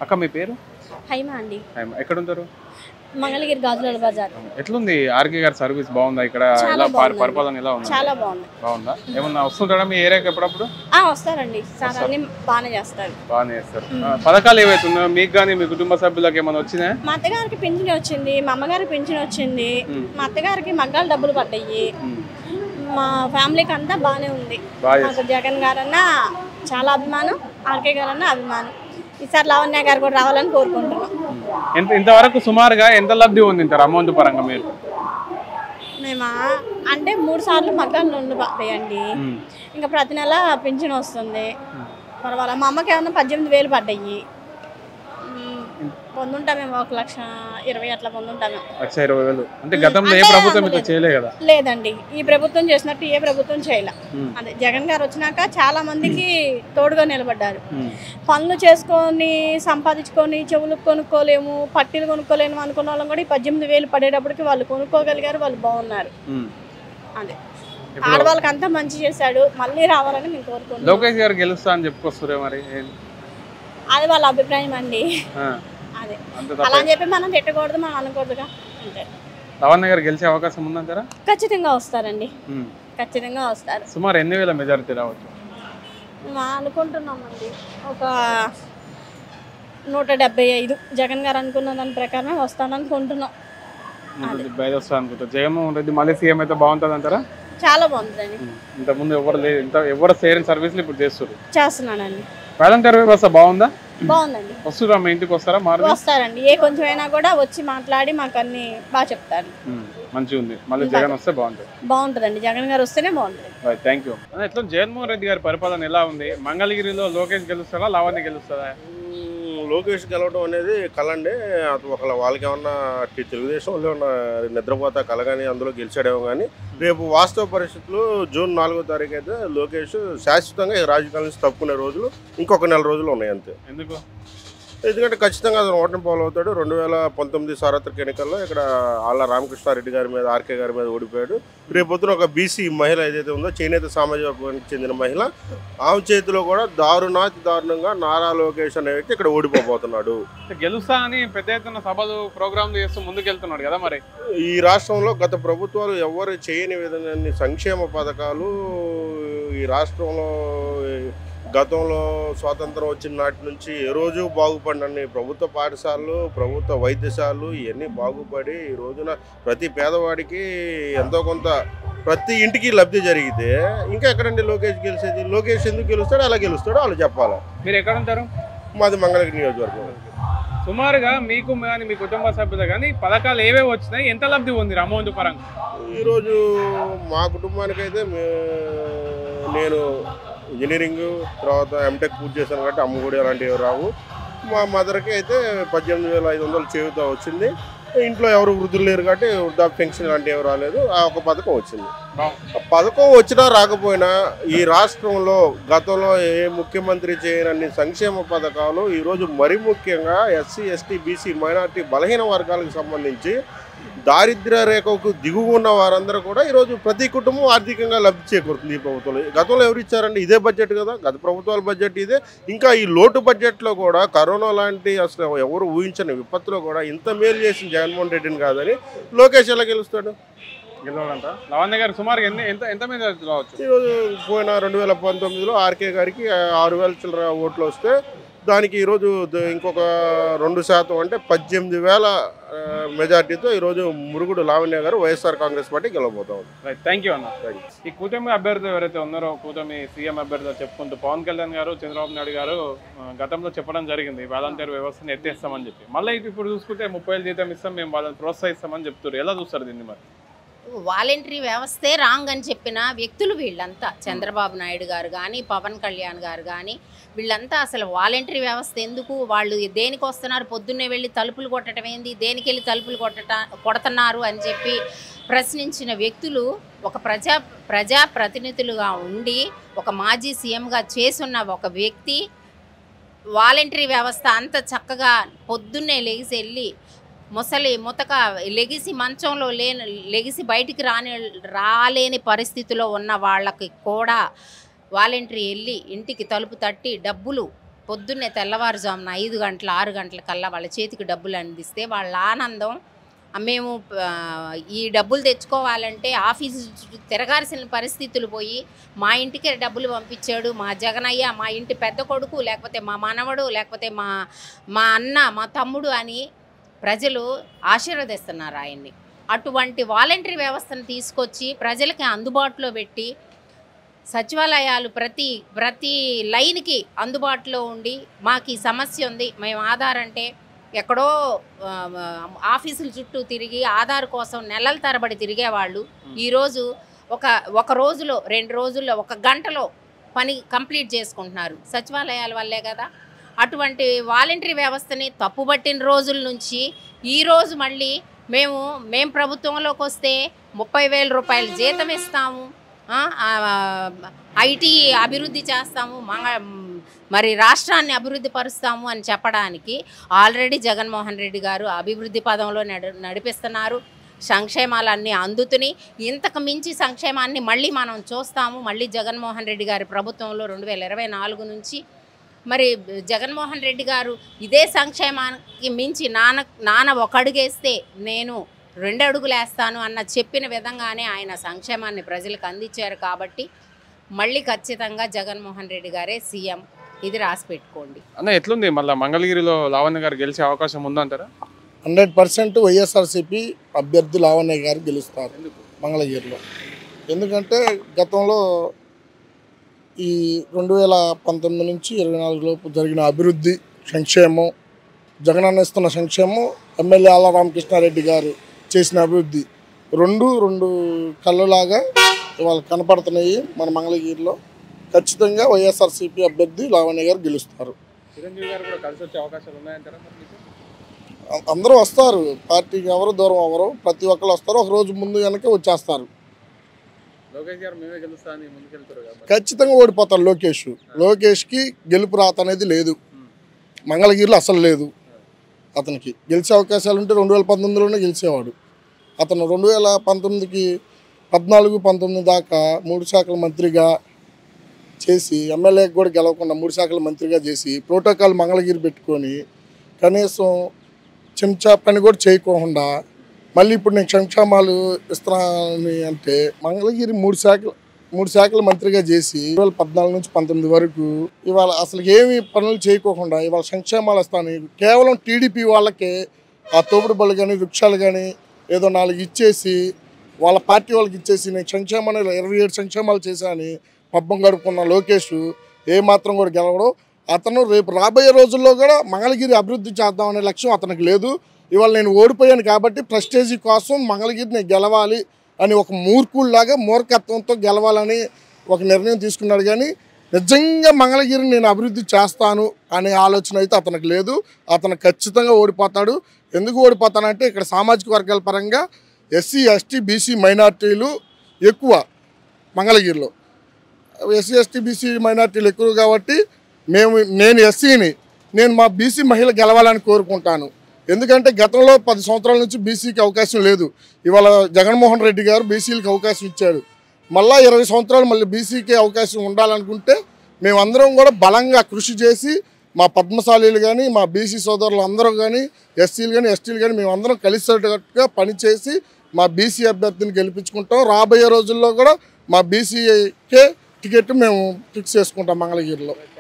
అక్క మీ పేరు హైమా అండి హేమ. ఎక్కడ ఉంటారు మంగళగిరి గాజుల బజార్ ఎట్లుంది ఆర్కే గారి సర్వీస్ బాగుందా ఇక్కడ చాలా ఎలా పరి- బాగుందండి. పరిపాలన ఎలా ఉంది చాలా బాగుంది బాగుందా ఏమన్నా వస్తుంటాడా మీ ఏరియాకి ఎప్పుడప్పుడు ఆ వస్తారండి సార్ అన్ని బాగానే చేస్తారు బాగానే చేస్తారు ఆ, పథకాలు ఏవైతే ఉన్నాయో మీకు కానీ మీ కుటుంబ సభ్యులకు ఏమైనా వచ్చినాయా మా అత్తగారికి పింఛన్ వచ్చింది మా అమ్మగారికి పింఛన్ వచ్చింది మ్. మా అత్తగారికి మగ్గాలు డబ్బులు పడ్డాయి ఉమ్. మా ఫ్యామిలీకి అంతా బాగానే ఉంది బాగా మాకు జగన్ గారన్నా చాలా అభిమానం ఆర్కే గారన్నా అభిమానం ఈసారి లావణ్య గారు కూడా రావాలని కోరుకుంటున్నాం ఎంత ఇంతవరకు సుమారుగా ఎంత లబ్ధి పొందింటారు అమౌంట్ పరంగా మీరు మేము అంటే మూడు సార్లు మగ్గాలు నుండి పడ్డాయండి ఉమ్. ఇంకా ప్రతి నెల పింఛన్ వస్తుంది పర్వాలేదు మా అమ్మకి ఏమన్నా పద్దెనిమిది వేలు పడ్డాయి మ్, పొందుంటాం మేము ఒక లక్ష ఇరవై అట్లా పొందుంటాం మేము లక్ష ఇరవై వేలు అంటే గతంలో ఏ అంటే ప్రభుత్వం ఇట్లా లేదు. చేయలే కదా లేదండి ఈ ప్రభుత్వం చేసినట్టు ఏ ప్రభుత్వం చేయలే ఉమ్. అదే జగన్ గారు వచ్చినాక చాలా మందికి తోడుగా నిలబడ్డారు ఉమ్. పనులు చేసుకొని సంపాదించుకొని చెవులు కొనుక్కోలేము పట్టీలు కొనుక్కోలేము అనుకున్న వాళ్ళం కూడా ఈ పద్దెనిమిది వేలు పడేటప్పటికి వాళ్ళు కొనుక్కోగలిగారు వాళ్ళు బాగున్నారు ఉమ్. అదే ఇప్పుడు ఆడవాళ్ళకి అంతా మంచి చేశాడు మళ్ళీ రావాలని మేము కోరుకుంటున్నాం లోకేష్ గారు గెలుస్తా అని చెప్పుకొస్తురే మరి ఏం- అది వాళ్ళ అభిప్రాయం అండి ఆ, అదే అంత అలా తప్ప అని చెప్పి మనం తిట్టకూడదు మనం అనకూడదుగా అంతే లవణ్య గారు గెలిచే అవకాశం ఉందంటారా ఖచ్చితంగా వస్తారండి ఉమ్. ఖచ్చితంగా వస్తారు సుమారు ఎన్ని వేల మెజారిటీ రావచ్చు మేము అనుకుంటున్నామండి ఒక నూట డెబ్బై ఐదు జగన్ గారు అనుకున్న దాని ప్రకారమే వస్తాననుకుంటున్నాం నూట డెబ్బై ఐదు వస్తా అనుకుంటా జగన్మోహన్ రెడ్డి మళ్ళీ సీఎం అయితే బాగుంటుంది అంటారా చాలా బాగుంటుందండి ఇంతకుముందు ఎవరు లేదు ఇంత ఎవరు సేరిన సర్వీస్లు ఇప్పుడు చేస్తారు చేస్తున్నానండి వాలంటీర్ వ్యవస్థ బాగుందా బాగుందండి వస్తురా మీ ఇంటికి వస్తారా మారు వస్తారండి ఏ కొంచెం అయినా కూడా వచ్చి మాట్లాడి మాకు అన్ని బాగా చెప్తారు మంచిగా ఉంది మళ్ళీ జగన్ వస్తే బాగుంటుంది బాగుంటుందండి జగన్ గారు వస్తేనే బాగుంటుంది థ్యాంక్ యూ ఎట్లా జగన్మోహన్ రెడ్డి గారి పరిపాలన ఎలా ఉంది మంగళగిరిలో లోకేష్ గెలుస్తారా లావణ్య గెలుస్తారా మ్మ్. లోకేష్ గెలవడం అనేది కళ అండి అది ఒకళ్ళ వాళ్ళకి ఏమన్నా టి- తెలుగుదేశం వాళ్ళు ఏమన్నా నిద్రపోతా కళ కానీ అందులో గెలిచాడేమో కానీ రేపు వాస్తవ పరిస్థితులు జూన్ నాలుగో తారీఖు అయితే లోకేష్ శాశ్వతంగా ఈ రాజకీయాల నుంచి తప్పుకునే రోజులు ఇంకొక నెల రోజులు ఉన్నాయి అంతే ఎందుకు ఎందుకంటే ఖచ్చితంగా అతను ఓటమి పాలవుతాడు రెండు వేల పంతొమ్మిది సార్వత్రిక ఎన్నికల్లో ఇక్కడ ఆళ్ళ రామకృష్ణారెడ్డి గారి మీద ఆర్కే గారి మీద ఓడిపోయాడు రేపొద్దున ఒక బీసీ మహిళ ఏదైతే ఉందో చేనేత సామాజిక వర్గానికి చెందిన మహిళ ఆమె చేతిలో కూడా దారుణాతి దారుణంగా నారా లోకేష్ అనే వ్యక్తి ఇక్కడ ఓడిపోబోతున్నాడు గెలుస్తా అని పెద్ద ఎత్తున సభలు ప్రోగ్రాంలు చేస్తూ ముందుకు వెళ్తున్నాడు కదా మరి ఈ రాష్ట్రంలో గత ప్రభుత్వాలు ఎవరు చేయని విధంగా అన్ని సంక్షేమ పథకాలు ఈ రాష్ట్రంలో గతంలో స్వాతంత్రం వచ్చిన నాటి నుంచి ఏ రోజు బాగుపడినన్ని ప్రభుత్వ పాఠశాలలు ప్రభుత్వ వైద్యశాలలు ఇవన్నీ బాగుపడి ఈ రోజున ప్రతి పేదవాడికి ఎంతో కొంత ప్రతి ఇంటికి లబ్ధి జరిగితే ఇంకా ఎక్కడండి లోకేష్ గెలిచేది లోకేష్ ఎందుకు గెలుస్తాడో అలా గెలుస్తాడో వాళ్ళు చెప్పాలి మీరు ఎక్కడ ఉంటారు మాది మంగళగిరి నియోజకవర్గం సుమారుగా మీకు కానీ మీ కుటుంబ సభ్యులు కానీ పథకాలు ఏవేవి వచ్చినాయి ఎంత లబ్ధి ఉంది అమౌంట్ పరంగా ఈరోజు మా కుటుంబానికైతే మే- నేను ఇంజనీరింగ్ తర్వాత ఎంటెక్ పూర్తి చేశాను కాబట్టి అమ్మఒడి అలాంటివి రావు మా మదర్కి అయితే పద్దెనిమిది వేల ఐదు వందలు చేయుతా వచ్చింది ఇంట్లో ఎవరు వృద్ధులు లేరు కాబట్టి వృద్ధాప్య పెన్షన్ లాంటివి ఏమి రాలేదు ఆ ఒక పథకం వచ్చింది బాగుంది ఆ పథకం వచ్చినా రాకపోయినా ఈ రాష్ట్రంలో గతంలో ఏ ముఖ్యమంత్రి చేయనన్ని సంక్షేమ పథకాలు ఈరోజు మరి ముఖ్యంగా ఎస్సీ ఎస్టీ బీసీ మైనార్టీ బలహీన వర్గాలకు సంబంధించి దారిద్ర్య రేఖకు దిగువ ఉన్న వారందరూ కూడా ఈరోజు ప్రతి కుటుంబం ఆర్థికంగా లబ్ధి చేకూరుతుంది ఈ ప్రభుత్వంలో గతంలో ఎవరు ఇచ్చారండి ఇదే బడ్జెట్ కదా గత ప్రభుత్వాల బడ్జెట్ ఇదే ఇంకా ఈ లోటు బడ్జెట్లో కూడా కరోనా లాంటి అసలు ఎవరు ఊహించని విపత్తులో కూడా ఇంత మేలు చేసిన జగన్మోహన్ రెడ్డిని కాదని లోకేష్ ఎలా గెలుస్తాడు గెలవాలంట లవణ్య గారు సుమారుగా ఎన్ని ఎంత ఎంత మీద రావచ్చు ఈరోజు పోయిన రెండు వేల పంతొమ్మిదిలో ఆర్కే గారికి ఆరు వేల చిల్లర ఓట్లు వస్తే దానికి ఈరోజు ద- ఇంకొక రెండు శాతం అంటే పద్దెనిమిది వేల ఆ, మెజార్టీతో ఈరోజు మురుగుడు లావణ్య గారు వైఎస్ఆర్ కాంగ్రెస్ పార్టీ గెలవబోతా ఉంది రైట్ థ్యాంక్ యూ అన్న ఈ కూటమి అభ్యర్థులు ఎవరైతే ఉన్నారో కూటమి సీఎం అభ్యర్థులు చెప్పుకుంటూ పవన్ కళ్యాణ్ గారు చంద్రబాబు నాయుడు గారు ఆ, గతంలో చెప్పడం జరిగింది వాలంటీర్ వ్యవస్థను ఎత్తేస్తామని చెప్పి మళ్ళీ ఇటు ఇప్పుడు చూసుకుంటే ముప్పై వేలు జీతం ఇస్తాం మేము వాళ్ళని ప్రోత్సహిస్తామని చెప్తారు ఎలా చూస్తారు దీన్ని మరి వాలంటరీ వ్యవస్థే రాంగ్ అని చెప్పిన వ్యక్తులు వీళ్ళంతా చంద్రబాబు నాయుడు గారు కానీ పవన్ కళ్యాణ్ గారు కానీ వీళ్ళంతా అసలు వాలంటరీ వ్యవస్థ ఎందుకు వాళ్ళు దేనికి వస్తున్నారు పొద్దున్నే వెళ్ళి తలుపులు కొట్టడం ఏంది దేనికి వెళ్ళి తలుపులు కొట్టట కొడుతున్నారు అని చెప్పి ప్రశ్నించిన వ్యక్తులు ఒక ప్రజా ప్రజా ప్రతినిధులుగా ఉండి ఒక మాజీ సీఎంగా చేసున్న ఒక వ్యక్తి వాలంటరీ వ్యవస్థ అంత చక్కగా పొద్దున్నే లేచి వెళ్ళి ముసలి ముతక లెగిసి మంచంలో లేని లెగిసి బయటికి రాని రాలేని పరిస్థితిలో ఉన్న వాళ్ళకి కూడా వాలంటరీ వెళ్ళి ఇంటికి తలుపు తట్టి డబ్బులు పొద్దున్నే తెల్లవారుజామున ఐదు గంటల ఆరు గంటల కల్లా వాళ్ళ చేతికి డబ్బులు అందిస్తే వాళ్ళ ఆనందం ఆ, మేము ఆ, ఈ డబ్బులు తెచ్చుకోవాలంటే ఆఫీసు చుట్టూ తిరగాల్సిన పరిస్థితులు పోయి మా ఇంటికి డబ్బులు పంపించాడు మా జగనయ్య మా ఇంటి పెద్ద కొడుకు లేకపోతే మా మనవడు లేకపోతే మా మా అన్న మా తమ్ముడు అని ప్రజలు ఆశీర్వదిస్తున్నారు ఆయన్ని అటువంటి వాలంటరీ వ్యవస్థను తీసుకొచ్చి ప్రజలకి అందుబాటులో పెట్టి సచివాలయాలు ప్రతి ప్రతి లైన్కి అందుబాటులో ఉండి మాకు ఈ సమస్య ఉంది మేము ఆధార్ అంటే ఎక్కడో ఆ, ఆఫీసుల చుట్టూ తిరిగి ఆధార్ కోసం నెలల తరబడి తిరిగేవాళ్ళు ఈరోజు ఒక ఒక రోజులో రెండు రోజుల్లో ఒక గంటలో పని కంప్లీట్ చేసుకుంటున్నారు సచివాలయాల వల్లే కదా అటువంటి వాలంటరీ వ్యవస్థని తప్పుబట్టిన రోజుల నుంచి ఈరోజు మళ్ళీ మేము మేము ప్రభుత్వంలోకి వస్తే ముప్పై వేల రూపాయలు జీతం ఇస్తాము ఆ, ఆ, ఐటీ అభివృద్ధి చేస్తాము మంగ మరి రాష్ట్రాన్ని అభివృద్ధి పరుస్తాము అని చెప్పడానికి ఆల్రెడీ జగన్మోహన్ రెడ్డి గారు అభివృద్ధి పదంలో నడు నడిపిస్తున్నారు సంక్షేమాలన్నీ అందుతుని ఇంతకు మించి సంక్షేమాన్ని మళ్ళీ మనం చూస్తాము మళ్ళీ జగన్మోహన్ రెడ్డి గారి ప్రభుత్వంలో రెండు వేల ఇరవై నాలుగు నుంచి మరి జగన్మోహన్ రెడ్డి గారు ఇదే సంక్షేమానికి మించి నాన్న నాన్న ఒక అడుగేస్తే నేను రెండు అడుగులు వేస్తాను అన్న చెప్పిన విధంగానే ఆయన సంక్షేమాన్ని ప్రజలకు అందించారు కాబట్టి మళ్ళీ ఖచ్చితంగా జగన్మోహన్ రెడ్డి గారే సీఎం ఇది రాసి పెట్టుకోండి అన్న ఎట్లుంది మళ్ళీ మంగళగిరిలో లావణ్య గారు గెలిచే అవకాశం ఉందంటారా హండ్రెడ్ పర్సెంట్ వైఎస్ఆర్సీపీ అభ్యర్థి లావణ్య గారు గెలుస్తారు మంగళగిరిలో ఎందుకంటే గతంలో ఈ రెండు వేల పంతొమ్మిది నుంచి ఇరవై నాలుగు లోపు జరిగిన అభివృద్ధి సంక్షేమం జగనన్న ఇస్తున్న సంక్షేమం ఎమ్మెల్యే ఆల రామకృష్ణారెడ్డి గారు చేసిన అభివృద్ధి రెండు రెండు కళ్ళలాగా ఇవాళ కనపడుతున్నాయి మన మంగళగిరిలో ఖచ్చితంగా వైఎస్ఆర్సీపీ అభ్యర్థి లావణ్య గారు గెలుస్తారు చిరంజీవి గారు కూడా కలిసి వచ్చే అవకాశాలు ఉన్నాయంటారా మరి మీకు? అ- అందరూ వస్తారు పార్టీకి ఎవరు దూరం ఎవరు ప్రతి ఒక్కరు వస్తారు ఒక రోజు ముందు వెనక వచ్చేస్తారు లోకేష్ గారు మేమే గెలుస్తా అని ముందుకెళ్తారు కాబట్టి ఖచ్చితంగా ఓడిపోతారు లోకేష్ లోకేష్కి గెలుపు రాత అనేది లేదు మంగళగిరిలో అసలు లేదు అతనికి గెలిచే అవకాశాలు ఉంటే రెండు వేల పంతొమ్మిదిలోనే గెలిచేవాడు అతను రెండు వేల పంతొమ్మిదికి పద్నాలుగు పంతొమ్మిది దాకా మూడు శాఖల మంత్రిగా చేసి ఎమ్మెల్యేకి కూడా గెలవకుండా మూడు శాఖల మంత్రిగా చేసి ప్రోటోకాల్ మంగళగిరి పెట్టుకొని కనీసం చెంచా పని కూడా చేయకోకుండా మళ్ళీ ఇప్పుడు నేను సంక్షేమాలు ఇస్తున్నాను అంటే మంగళగిరి మూడు శాఖలు మూడు శాఖల మంత్రిగా చేసి రెండు వేల పద్నాలుగు నుంచి పంతొమ్మిది వరకు ఇవాళ అసలు ఏమి పనులు చేయకోకుండా ఇవాళ సంక్షేమాలు ఇస్తాను కేవలం టీడీపీ వాళ్ళకే ఆ తోపుడు బళ్ళు కానీ వృక్షాలు కానీ ఏదో నాలుగు ఇచ్చేసి వాళ్ళ పార్టీ వాళ్ళకి ఇచ్చేసి నేను సంక్షేమాన్ని ఇరవై ఏడు సంక్షేమాలు చేశానని పబ్బం గడుపుకున్న లోకేష్ ఏ మాత్రం కూడా గెలవడం అతను రేపు రాబోయే రోజుల్లో కూడా మంగళగిరి అభివృద్ధి చేద్దామనే లక్ష్యం అతనికి లేదు ఇవాళ నేను ఓడిపోయాను కాబట్టి ప్రెస్టేజీ కోసం మంగళగిరి నేను గెలవాలి అని ఒక మూర్ఖుల్లాగా మూర్ఖత్వంతో గెలవాలని ఒక నిర్ణయం తీసుకున్నాడు కానీ నిజంగా మంగళగిరిని నేను అభివృద్ధి చేస్తాను అనే ఆలోచన అయితే అతనికి లేదు అతను ఖచ్చితంగా ఓడిపోతాడు ఎందుకు ఓడిపోతానంటే ఇక్కడ సామాజిక వర్గాల పరంగా ఎస్సీ ఎస్టీ బీసీ మైనార్టీలు ఎక్కువ మంగళగిరిలో ఎస్సీ ఎస్టీ బీసీ మైనార్టీలు ఎక్కువ కాబట్టి మేము నేను ఎస్సీని నేను మా బీసీ మహిళ గెలవాలని కోరుకుంటాను ఎందుకంటే గతంలో పది సంవత్సరాల నుంచి బీసీకి అవకాశం లేదు ఇవాళ జగన్మోహన్ రెడ్డి గారు బీసీలకు అవకాశం ఇచ్చాడు మళ్ళా ఇరవై సంవత్సరాలు మళ్ళీ బీసీకి అవకాశం ఉండాలనుకుంటే మేమందరం కూడా బలంగా కృషి చేసి మా పద్మశాలీలు కానీ మా బీసీ సోదరులు అందరూ కానీ ఎస్సీలు కానీ ఎస్టీలు కానీ మేమందరం కలిసేటట్టుగా పనిచేసి మా బీసీ అభ్యర్థిని గెలిపించుకుంటాం రాబోయే రోజుల్లో కూడా మా బీసీకే టికెట్ మేము ఫిక్స్ చేసుకుంటాం మంగళగిరిలో